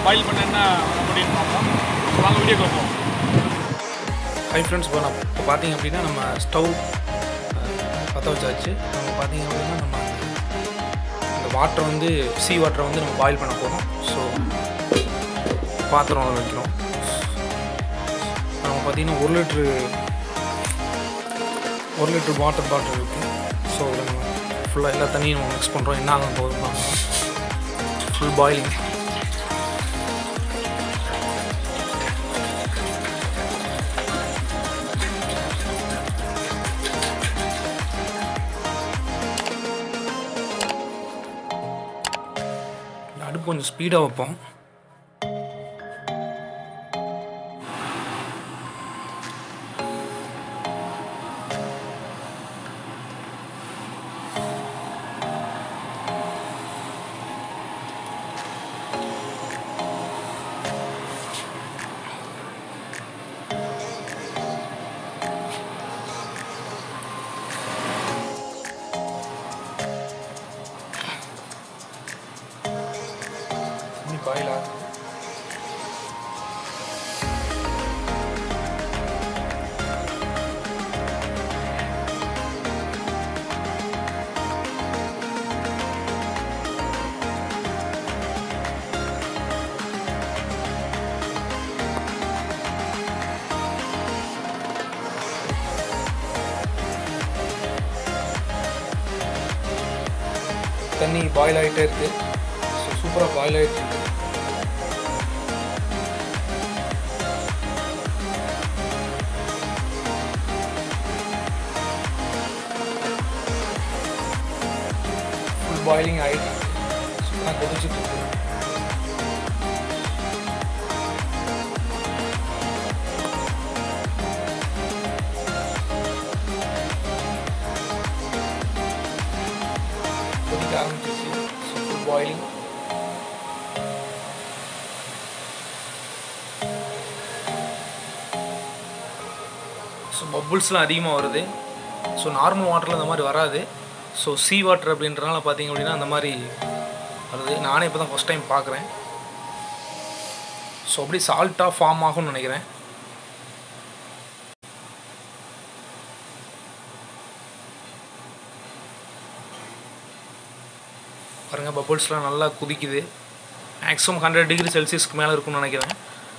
boil பண்ண என்ன பண்ண முடியும்னு பார்ப்போம் ஸோ வாங்க வீடியோ பார்ப்போம் ஹை ஃப்ரெண்ட்ஸ் இப்போ நான் இப்போ பார்த்தீங்க அப்படின்னா நம்ம ஸ்டவ் பற்ற வச்சாச்சு நம்ம பார்த்தீங்க அப்படின்னா நம்ம இந்த வாட்டர் வந்து சீ வாட்டரை வந்து நம்ம பாயில் பண்ண போகிறோம் ஸோ பாத்திரம் வைக்கிறோம் நம்ம பார்த்தீங்கன்னா ஒரு லிட்ரு ஒரு லிட்டர் வாட்டர் பாட்டில் இருக்குது ஸோ அதில் நம்ம ஃபுல்லாக எல்லா தண்ணியும் நம்ம மிக்ஸ் பண்ணுறோம் என்ன ஆகும் போதும் பார்க்கலாம் ஃபுல் பாயிலிங் அடுப்பு கொஞ்சம் ஸ்பீடாக வைப்போம் தண்ணி பாயில் ஆகுது தண்ணி பாயில் ஆகிட்டே இருக்குது ஸோ சூப்பராக பாயில் ஆகிட்டு இருக்கு ஃபுல் பாயிலிங் ஆகிட்டு சூப்பராக கொதிச்சுட்டு இருக்கு கொதிக்க ஆரம்பிச்சிச்சு ஸோ ஃபுல் பாயிலிங் ஸோ பப்புள்ஸ்லாம் அதிகமாக வருது ஸோ நார்மல் வாட்டரில் அந்த மாதிரி வராது ஸோ சீ வாட்டர் அப்படின்றனால பார்த்தீங்க அப்படின்னா அந்த மாதிரி வருது நானே இப்போ தான் ஃபஸ்ட் டைம் பார்க்குறேன் ஸோ அப்படி சால்ட்டாக ஃபார்ம் ஆகும்னு நினைக்கிறேன் பாருங்கள் பப்புள்ஸ்லாம் நல்லா குதிக்குது மேக்ஸிமம் ஹண்ட்ரட் டிகிரி செல்சியஸ்க்கு மேலே இருக்கும்னு நினைக்கிறேன்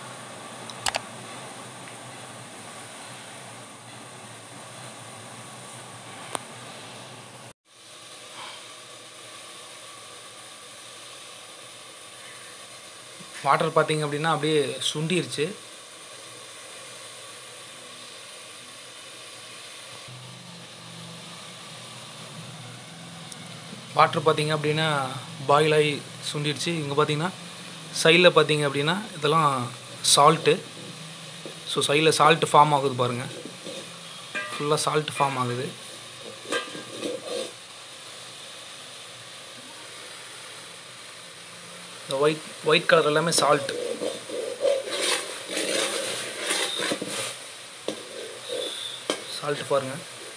வாட்டர் பார்த்தீங்க அப்படின்னா அப்படியே சுண்டிருச்சு வாட்டர் பார்த்தீங்க அப்படின்னா பாயில் ஆகி சுண்டிடுச்சு இங்கே பார்த்தீங்கன்னா சைடில் பார்த்தீங்க அப்படின்னா இதெல்லாம் சால்ட்டு ஸோ சைடில் சால்ட்டு ஃபார்ம் ஆகுது பாருங்கள் ஃபுல்லாக சால்ட் ஃபார்ம் ஆகுது இந்த ஒயிட் ஒயிட் கலர் எல்லாமே சால்ட் சால்ட் பாருங்க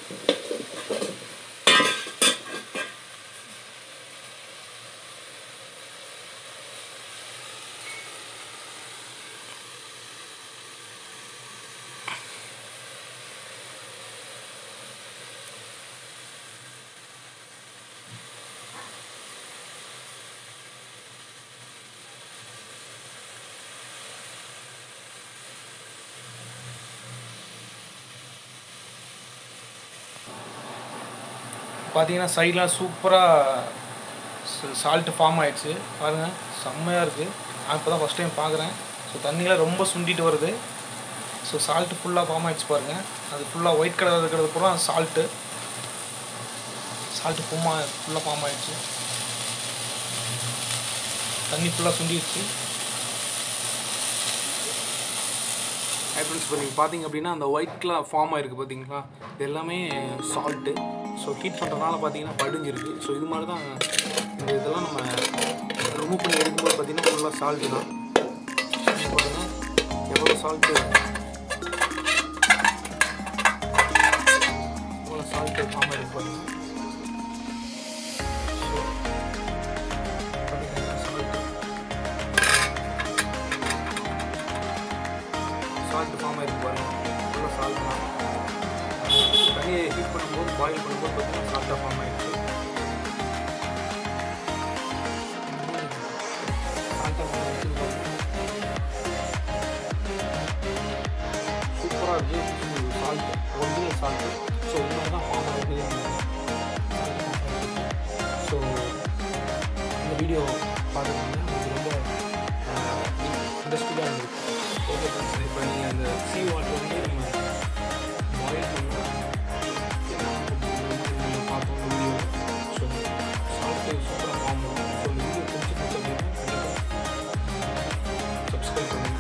பார்த்தீங்கன்னா சைட்லாம் சூப்பராக சால்ட்டு ஃபார்ம் ஆயிடுச்சு பாருங்கள் செம்மையாக இருக்குது நான் இப்போ தான் ஃபஸ்ட் டைம் பார்க்குறேன் ஸோ தண்ணியெலாம் ரொம்ப சுண்டிட்டு வருது ஸோ சால்ட்டு ஃபுல்லாக ஃபார்ம் ஆயிடுச்சு பாருங்கள் அது ஃபுல்லாக ஒயிட் கலர் இருக்கிறது பூரா சால்ட்டு சால்ட்டு ஃபுல்லாக ஃபுல்லாக ஃபார்ம் ஆயிடுச்சு தண்ணி ஃபுல்லாக சுண்டிடுச்சு ஃப்ரெண்ட்ஸ் இப்போ நீங்கள் பார்த்தீங்க அப்படின்னா அந்த ஒயிட்லாம் ஃபார்ம் ஆயிருக்கு பார்த்தீங்களா இது எல்லாமே சால்ட்டு ஸோ ஹீட் பண்ணுறதுனால பார்த்தீங்கன்னா படிஞ்சிருக்கு ஸோ இது மாதிரி தான் இந்த இதெல்லாம் நம்ம ரிமூவ் பண்ணி எடுக்கும்போது பார்த்தீங்கன்னா ஃபுல்லாக சால்ட்டு தான் இங்க பாருங்க எவ்வளோ சால்ட்டு எவ்வளோ சால்ட்டு ஃபார்ம் ஆயிருக்கு பாருங்க ஸோ பார்த்தீங்கன்னா சால்ட்டு சால்ட் ஃபார்ம் ஆயிருக்கு பாருங்க ஃபுல்லாக சால்ட் தான் தண்ணியை ஹீட் பண்ணும்போது பாயில் பண்ணும்போது பார்த்தீங்கன்னா சால்ட்டாக ஃபார்ம் ஆயிருக்கு சால்ட்டாக ஃபார்ம் ஆயிருக்கு சூப்பராக இருக்குது சால்ட் ஒரிஜினல் சால்ட் ஸோ இந்த மாதிரி தான் ஃபார்ம் ஆகுது ஸோ இந்த வீடியோ பார்த்துருந்தீங்கன்னா உங்களுக்கு ரொம்ப இன்ட்ரெஸ்டிங்காக இருந்திருக்கு ஓகே ஃப்ரெண்ட்ஸ் இப்போ நீங்கள் அந்த சீ வாட்டர் வந்து நம்ம பாயில் பண்ணலாம் என்ன நம்ம பார்த்தோம் இந்த வீடியோ ஸோ சால்ட்டு சூப்பராக ஃபார்ம் ஆகும் ஸோ இந்த வீடியோ பிடிச்சி கொடுத்தா கண்டிப்பாக சப்ஸ்கிரைப் பண்ணுங்கள்